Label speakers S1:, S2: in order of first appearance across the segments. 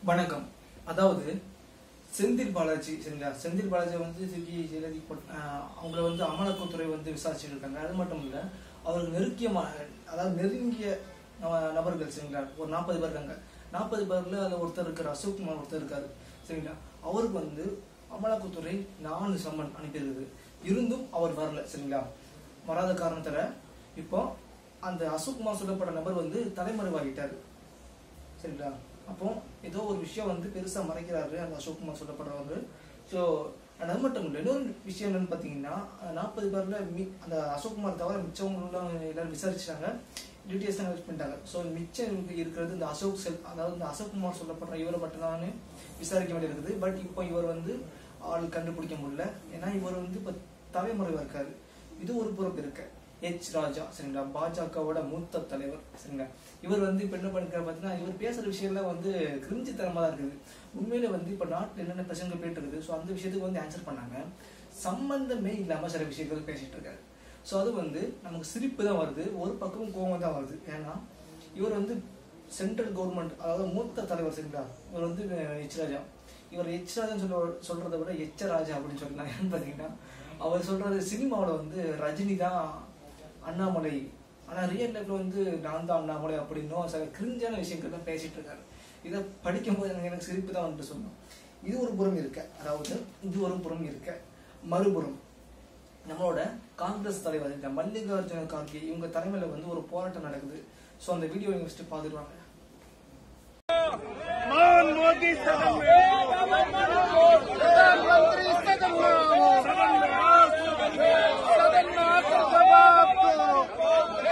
S1: வணக்கம் அதாவது செந்தில் பாலாஜி சரிங்களா செந்தில் பாலாஜி வந்து தூக்கி எழுதி போட்- ஆஹ் அவங்கள வந்து அமலாக்கத்துறை வந்து விசாரிச்சுட்டு இருக்காங்க அது மட்டும் இல்ல அவருக்கு நெருக்கிய ம- அதாவது நெருங்கிய நப- நபர்கள் சரிங்களா ஒரு நாற்பது பேர் இருக்காங்க நாற்பது பேர்ல அதுல ஒருத்தர் இருக்காரு அசோக் குமார் ஒருத்தர் இருக்காரு சரிங்களா அவருக்கு வந்து அமலாக்கத்துறை நாலு சம்மன் அனுப்பியிருக்குது இருந்தும் அவர் வரல சரிங்களா வராத காரணத்துல இப்போ அந்த அசோக் குமார் சொல்லப்பட்ட நபர் வந்து தலைமறைவாகிட்டாரு சரிங்களா அப்போ ஏதோ ஒரு விஷயம் வந்து பெருசா மறைக்கிறாரு அந்த அசோக்குமார் சொல்லப்படுறவர் ஸோ அது மட்டும் இல்லை இன்னொரு விஷயம் என்னன்னு பார்த்தீங்கன்னா நாற்பது பேர்ல மி அந்த அசோக்குமார் தவிர மிச்சவங்களும் எல்லாரும் விசாரிச்சாங்க டீட்டெயில்ஸ் கலெக்ட் பண்ணிட்டாங்க ஸோ மிச்சம் இருக்கிறது இந்த அசோக் செல் அதாவது இந்த அசோக்குமார் சொல்லப்படுற இவரை மட்டும் தான் விசாரிக்க வேண்டியிருக்குது பட் இப்போ இவர் வந்து ஆள் கண்டுபிடிக்க முடியல ஏன்னா இவர் வந்து இப்போ தலைமுறைவா இருக்காரு இது ஒரு பொறுப்பு இருக்கு எச் ராஜா சரிங்களா பாஜகவோட மூத்த தலைவர் சரிங்களா இவர் வந்து இப்ப என்ன பண்ணிருக்காரு பாத்தீங்கன்னா இவர் பேசுற விஷயம்லாம் வந்து கிரிஞ்சி தரமா தான் இருக்குது உண்மையில வந்து இப்ப நாட்டுல என்னென்ன பிரச்சனைகள் போயிட்டு இருக்குது ஸோ அந்த விஷயத்துக்கு வந்து ஆன்சர் பண்ணாங்க சம்பந்தமே இல்லாம சில விஷயங்கள் பேசிட்டு இருக்காரு ஸோ அது வந்து நமக்கு சிரிப்பு தான் வருது ஒரு பக்கம் கோவம் தான் வருது ஏன்னா இவர் வந்து சென்ட்ரல் கவர்மெண்ட் அதாவது மூத்த தலைவர் சரிங்களா இவர் வந்து எச் ராஜா இவர் எச் ராஜான்னு சொல்ல சொல்றதை விட எச்ச ராஜா அப்படின்னு சொல்லலாம் ஏன்னு பாத்தீங்கன்னா அவர் சொல்றது சினிமாவில் வந்து ரஜினி தான் அண்ணாமலை ஆனா ரியல் லைஃப்ல வந்து நான் தான் அண்ணாமலை அப்படின்னும் சில கிரிஞ்சான விஷயங்கள் தான் பேசிட்டு இருக்காரு இதை படிக்கும்போது எனக்கு எனக்கு சிரிப்பு தான் வந்துட்டு சொன்னோம் இது ஒரு புறம் இருக்க அதாவது இது ஒரு புறம் இருக்க மறுபுறம் நம்மளோட காங்கிரஸ் தலைவர் இந்த மல்லிகார்ஜுன கார்கே இவங்க தலைமையில வந்து ஒரு போராட்டம் நடக்குது ஸோ அந்த வீடியோ நீங்க ஃபஸ்ட்டு பார்த்துட்டு வாங்க
S2: मान मोदी सदन में प्रधानमंत्री सदन में आओ। सदन में आओ, सदन में आकर जवाब दो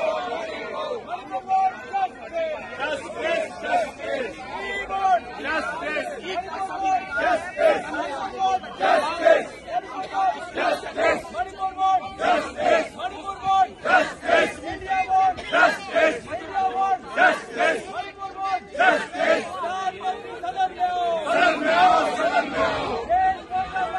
S2: Justice, justice, justice, justice, justice, justice, justice, justice. सदन में आओ सदन में आओ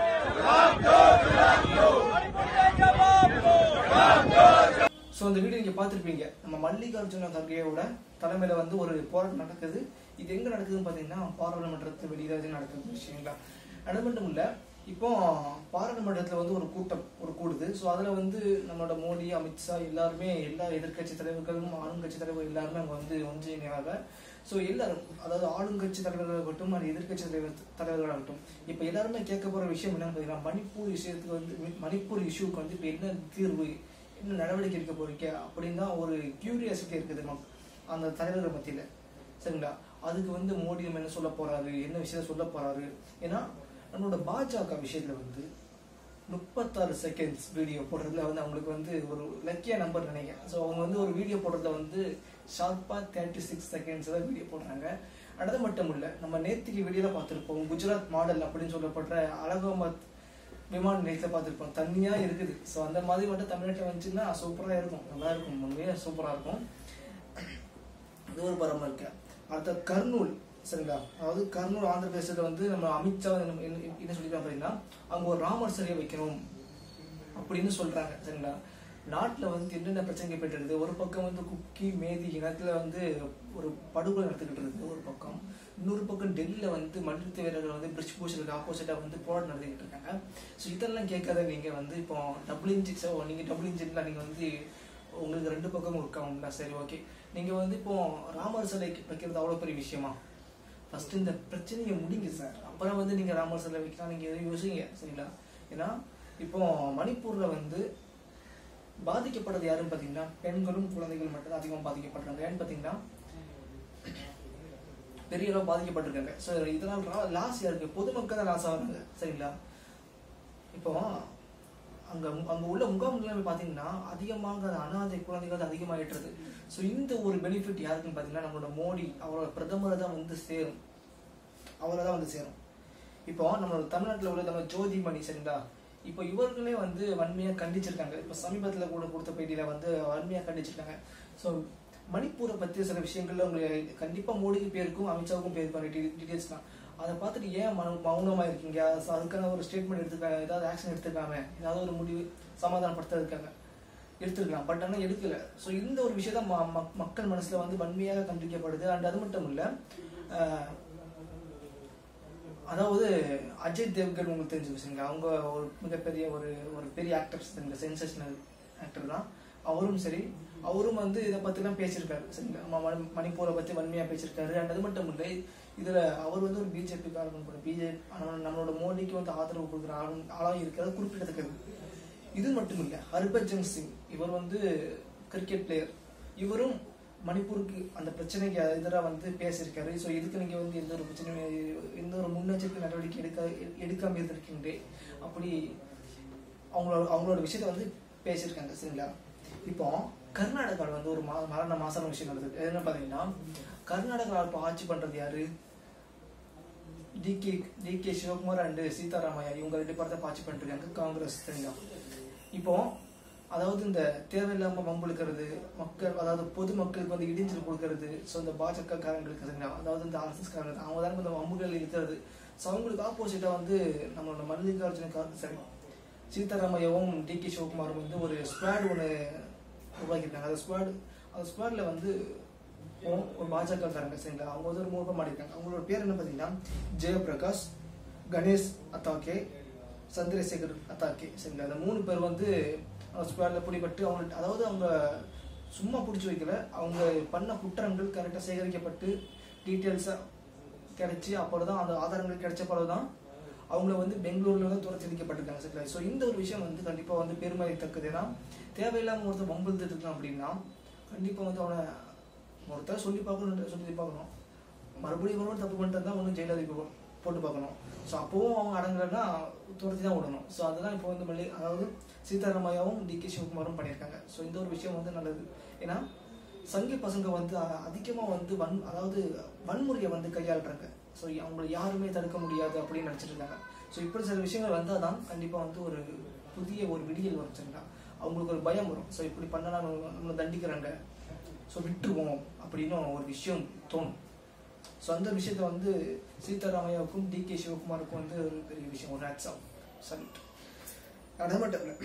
S1: ஸோ அந்த வீடியோ நீங்க பார்த்திருப்பீங்க நம்ம மல்லிகார்ஜுன கர்கேயோட தலைமையில வந்து ஒரு போராட்டம் நடக்குது இது எங்க நடக்குதுன்னு பாத்தீங்கன்னா பாராளுமன்றத்து வெளியில இது நடக்குது விஷயங்களா அது மட்டும் இல்ல இப்போ பாராளுமன்றத்துல வந்து ஒரு கூட்டம் ஒரு கூடுது ஸோ அதுல வந்து நம்மளோட மோடி அமித்ஷா எல்லாருமே எல்லா எதிர்க்கட்சி தலைவர்களும் ஆளுங்கட்சி தலைவர் எல்லாருமே அங்க வந்து ஒன்றிணையாக ஸோ எல்லாரும் அதாவது ஆளுங்கட்சி தலைவர்களாகட்டும் அது எதிர்க்கட்சி தலைவர் தலைவர்களாகட்டும் இப்போ எல்லாருமே கேட்க போற விஷயம் என்னன்னு பார்த்தீங்கன்னா மணிப்பூர் விஷயத்துக்கு வந்து மணிப்பூர் இஷ்யூக்கு வந்து இப்போ என்ன தீர்வு என்ன நடவடிக்கை எடுக்க போறீங்க அப்படின்னு தான் ஒரு கியூரியாசிட்டி இருக்குது நமக்கு அந்த தலைவர்கள் மத்தியில சரிங்களா அதுக்கு வந்து மோடி நம்ம என்ன சொல்ல போறாரு என்ன விஷயம் சொல்ல போறாரு ஏன்னா நம்மளோட பாஜக விஷயத்துல வந்து முப்பத்தாறு செகண்ட்ஸ் வீடியோ போடுறதுல வந்து அவங்களுக்கு வந்து ஒரு லக்கியா நம்பர் நினைக்கிறேன் ஸோ அவங்க வந்து ஒரு வீடியோ போடுறதுல வந்து ஷார்ப்பா தேர்ட்டி சிக்ஸ் செகண்ட்ஸ் தான் வீடியோ போடுறாங்க அது மட்டும் இல்ல நம்ம நேத்திக்கு வீடியோல பார்த்திருப்போம் குஜராத் மாடல் அப்படின்னு சொல்லப்படுற அலகாபாத் விமான நிலையத்தை பார்த்திருப்போம் தண்ணியா இருக்குது ஸோ அந்த மாதிரி மட்டும் தமிழ்நாட்டில் வந்துச்சுன்னா சூப்பரா இருக்கும் நல்லா இருக்கும் உண்மையா சூப்பரா இருக்கும் இது ஒரு பரம இருக்கு அடுத்த கர்னூல் சரிங்களா அதாவது கர்னூல் ஆந்திர பிரதேசத்துல வந்து நம்ம அமித்ஷா வந்து என்ன- என்ன என்ன சொல்லிருக்காங்க பாத்தீங்கன்னா அங்க ஒரு ராமர் சிலையை வைக்கணும் அப்படின்னு சொல்றாங்க சரிங்களா நாட்டுல வந்து என்னென்ன பிரச்சனை போயிட்டு இருக்குது ஒரு பக்கம் வந்து குக்கி மேதி இனத்துல வந்து ஒரு படுகொலை நடத்திக்கிட்டு இருக்குது ஒரு பக்கம் இன்னொரு பக்கம் டெல்லியில வந்து மல்யுத்த வீரர்கள் வந்து பிரிட்ஜ் பூஷனுக்கு ஆப்போசிட்டா வந்து போராட்டம் நடத்திக்கிட்டு இருக்காங்க ஸோ இதெல்லாம் கேட்காத நீங்க வந்து இப்போ டபுள் இன்ஜின் நீங்க டபுள் இன்ஜின்ல நீங்க வந்து உங்களுக்கு ரெண்டு பக்கமும் இருக்காங்களா சரி ஓகே நீங்க வந்து இப்போ ராமர் சிலை வைக்கிறது அவ்வளவு பெரிய விஷயமா ஃபர்ஸ்ட் இந்த பிரச்சனையை முடிங்க சார் அப்புறம் வந்து நீங்க ராமர் சிலை வைக்கலாம் நீங்க எதுவும் யோசிங்க சரிங்களா ஏன்னா இப்போ மணிப்பூர்ல வந்து பாதிக்கப்படுறது யாருன்னு பாத்தீங்கன்னா பெண்களும் குழந்தைகளும் மட்டும் தான் அதிகமாக பாதிக்கப்படுறாங்க ஏன்னு பாத்தீங்கன்னா பெரிய அளவு பாதிக்கப்பட்டிருக்காங்க ஸோ இதனால் லாஸ் யாருக்கு பொதுமக்கள் தான் லாஸ் ஆகுறாங்க சரிங்களா இப்போ அங்க அங்க உள்ள முகாம்கள் போய் பாத்தீங்கன்னா அதிகமாக அந்த அனாதை குழந்தைகள் அதிகமாயிட்டுருது ஸோ இந்த ஒரு பெனிஃபிட் யாருக்குன்னு பாத்தீங்கன்னா நம்மளோட மோடி அவரோட பிரதமரை தான் வந்து சேரும் அவரை தான் வந்து சேரும் இப்போ நம்மளோட தமிழ்நாட்டுல உள்ள நம்ம ஜோதிமணி சரிங்களா இப்போ இவர்களே வந்து வன்மையா கண்டிச்சிருக்காங்க இப்போ சமீபத்துல கூட கொடுத்த பேட்டியில வந்து வன்மையா கண்டிச்சிருக்காங்க ஸோ மணிப்பூரை பத்தி சில விஷயங்கள்ல உங்களுக்கு கண்டிப்பா மோடிக்கு பேருக்கும் அமித்ஷாவுக்கும் பேருக்கும் டீடைல்ஸ் தான் அதை பார்த்துட்டு ஏன் மௌ- மௌனமா இருக்கீங்க So அதுக்கான ஒரு ஸ்டேட்மெண்ட் எடுத்துக்காங்க ஏதாவது ஆக்ஷன் எடுத்துக்காம ஏதாவது ஒரு முடிவு சமாதானப்படுத்த இருக்காங்க எடுத்துருக்கலாம் பட் ஆனால் எடுக்கல ஸோ இந்த ஒரு விஷயத்த ம மக்- மக்கள் மனசுல வந்து வன்மையாக கண்டிக்கப்படுது அண்ட் அது மட்டும் இல்லை அதாவது அஜய் தேவ்கன் உங்களுக்கு தெரிஞ்சு வச்சுங்க அவங்க ஒரு மிகப்பெரிய ஒரு ஒரு பெரிய ஆக்டர்ஸ் இந்த சென்சேஷனல் ஆக்டர் தான் அவரும் சரி அவரும் வந்து இதை பற்றிலாம் பேசியிருக்காரு சரிங்களா நம்ம மணி- மணிப்பூரை பற்றி வன்மையாக பேசியிருக்காரு அண்ட் அது மட்டும் இல்லை இதில் அவர் வந்து ஒரு பிஜேபி காரணம் கூட பிஜேபி நம்மளோட மோடிக்கு வந்து ஆதரவு கொடுக்குற ஆளும் ஆளாக இருக்கிறது குறிப்பிடத்தக்கது இது மட்டும் இல்லை ஹர்பஜன் சிங் இவர் வந்து கிரிக்கெட் பிளேயர் இவரும் மணிப்பூருக்கு அந்த பிரச்சனைக்கு எதிராக வந்து பேசியிருக்காரு ஸோ இதுக்கு நீங்கள் வந்து எந்த ஒரு பிரச்சனையும் எந்த ஒரு முன்னெச்சரிக்கை நடவடிக்கை எடுக்க எடுக்காம இருந்திருக்கீங்களே அப்படி அவங்களோட அவங்களோட விஷயத்த வந்து பேசியிருக்காங்க சரிங்களா இப்போ கர்நாடகாவில் வந்து ஒரு மா மரண மாசான விஷயம் நடந்தது என்ன பார்த்தீங்கன்னா கர்நாடகாவில் இப்போ ஆட்சி பண்ணுறது யாரு D K D K Shivakumar and Siddaramaiah இவங்க ரெண்டு பேர் தான் ஆட்சி பண்ணிட்டு இருக்காங்க காங்கிரஸ் சரிங்களா இப்போ அதாவது இந்த தேவையில்லாம வம்புழுக்கிறது மக்கள் அதாவது பொதுமக்களுக்கு வந்து இடிஞ்சல் கொடுக்கறது ஸோ இந்த பாஜக காரங்களுக்கு சரிங்களா அதாவது இந்த ஆர்எஸ்எஸ் காரங்க அவங்க தான் இந்த வம்புகள் இருக்கிறது ஸோ அவங்களுக்கு ஆப்போசிட்டா வந்து நம்மளோட மல்லிகார்ஜுன கார் சரி சீதாராமையாவும் டி கே சிவகுமாரும் வந்து ஒரு ஸ்குவாட் ஒன்று உருவாக்கியிருக்காங்க அந்த ஸ்குவாட் அந்த ஸ்குவாட்ல வந்து ஒ- ஒரு பாஜக காரங்க சரிங்களா அவங்க வந்து ஒரு மூணு பேர் மாட்டிருக்காங்க அவங்களோட பேர் என்ன பார்த்தீங்கன்னா ஜெயபிரகாஷ் கணேஷ் அத்தாக்கே சந்திரசேகர் அத்தாக்கே சரிங்களா அந்த மூணு பேர் வந்து ஸ்குவாட்ல பிடிபட்டு அவங்க அதாவது அவங்க சும்மா பிடிச்சி வைக்கல அவங்க பண்ண குற்றங்கள் கரெக்டாக சேகரிக்கப்பட்டு டீட்டெயில்ஸாக கிடைச்சி அப்புறம் தான் அந்த ஆதாரங்கள் கிடைச்ச பிறகு தான் அவங்கள வந்து பெங்களூர்ல வந்து துரத்திருக்கப்பட்டிருக்காங்க சரிங்களா ஸோ இந்த ஒரு விஷயம் வந்து கண்டிப்பாக வந்து பெருமதித்தக்கது ஏன்னா தேவையில்லாம ஒருத்தர் வம்பிழுத்துட்டு இருக்கான் அப்படின்னா கண்டிப்பாக வந்து அவனை ஒருத்தர் சொல்லி பார்க்கணும் சொல்லி பார்க்கணும் மறுபடியும் ஒரு தப்பு பண்ணிட்டு தான் ஒன்றும் ஜெயிலாதி போட்டு பார்க்கணும் ஸோ அப்போவும் அவங்க அடங்கலைன்னா துரத்தி தான் விடணும் ஸோ அதுதான் இப்போ வந்து மல்லி அதாவது சீதாராமையாவும் டி கே சிவகுமாரும் பண்ணியிருக்காங்க ஸோ இந்த ஒரு விஷயம் வந்து நல்லது ஏன்னா சங்கி பசங்க வந்து அதிகமாக வந்து வன் அதாவது வன்முறையை வந்து கையாளுறாங்க ஸோ அவங்கள யாருமே தடுக்க முடியாது அப்படின்னு நினச்சிட்டு இருக்காங்க ஸோ இப்படி சில விஷயங்கள் வந்தால் தான் கண்டிப்பாக வந்து ஒரு புதிய ஒரு விடியல் வரும் சரிங்களா அவங்களுக்கு ஒரு பயம் வரும் ஸோ இப்படி பண்ணா நம்ம நம்மளை தண்டிக்கிறாங்க ஸோ விட்டுருவோம் அப்படின்னு ஒரு விஷயம் தோணும் ஸோ அந்த விஷயத்த வந்து சீதாராமையாவுக்கும் டி கே சிவகுமாருக்கும் வந்து ஒரு பெரிய விஷயம் ஒரு ஹேட்ஸ் ஆஃப் சல்யூட் அது மட்டும் இல்லை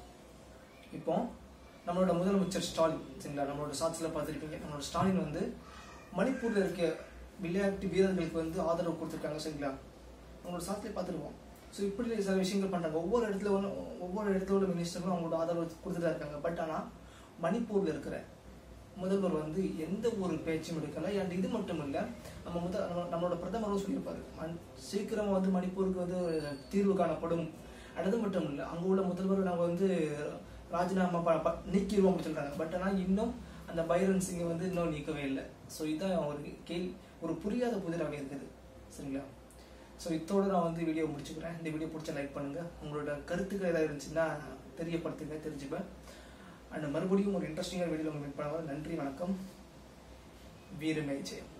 S1: இப்போ நம்மளோட முதலமைச்சர் ஸ்டாலின் சரிங்களா நம்மளோட சாட்சியில் பார்த்துருப்பீங்க நம்மளோட ஸ்டாலின் வந்து மணிப்பூரில் இருக்க விளையாட்டு வீரர்களுக்கு வந்து ஆதரவு கொடுத்துருக்காங்க சரிங்களா நம்மளோட சாட்சியில் பார்த்துருவோம் ஸோ இப்படி சில விஷயங்கள் பண்ணுறாங்க ஒவ்வொரு இடத்துல ஒன்று ஒவ்வொரு இடத்துல உள்ள மினிஸ்டரும் அவங்களோட ஆதரவு கொடுத்துட்டு தான் இருக்காங்க பட் ஆனால் மணிப்பூரில் இருக்கிற முதல்வர் வந்து எந்த ஒரு பேச்சும் எடுக்கல அண்ட் இது மட்டும் இல்லை நம்ம முத நம்ம- நம்மளோட பிரதமரும் சொல்லியிருப்பாரு மண்- சீக்கிரம் வந்து மணிப்பூருக்கு வந்து தீர்வு காணப்படும் அது மட்டும் இல்லை அங்கே உள்ள முதல்வர் நாங்கள் வந்து ராஜினாமா ப- ப- நீக்கிடுவோம் அப்படின்னு சொல்றாங்க பட் ஆனால் இன்னும் அந்த பைரன் சிங்கை வந்து இன்னும் நீக்கவே இல்லை ஸோ இதுதான் ஒரு கேள்வி ஒரு புரியாத புதிராக இருக்குது சரிங்களா ஸோ இதோட நான் வந்து வீடியோ முடிச்சுக்கிறேன் இந்த வீடியோ பிடிச்ச லைக் பண்ணுங்க உங்களோட கருத்துக்கள் ஏதாவது இருந்துச்சுன்னா தெரியப்படுத்துங்க தெரிஞ்சுப்பேன் அண்ட் மறுபடியும் ஒரு இன்ட்ரெஸ்டிங்கான வீடியோ உங்களுக்கு மீட் பண்ணுவாங்க நன்றி வணக்கம் வீரமே ஜெயம்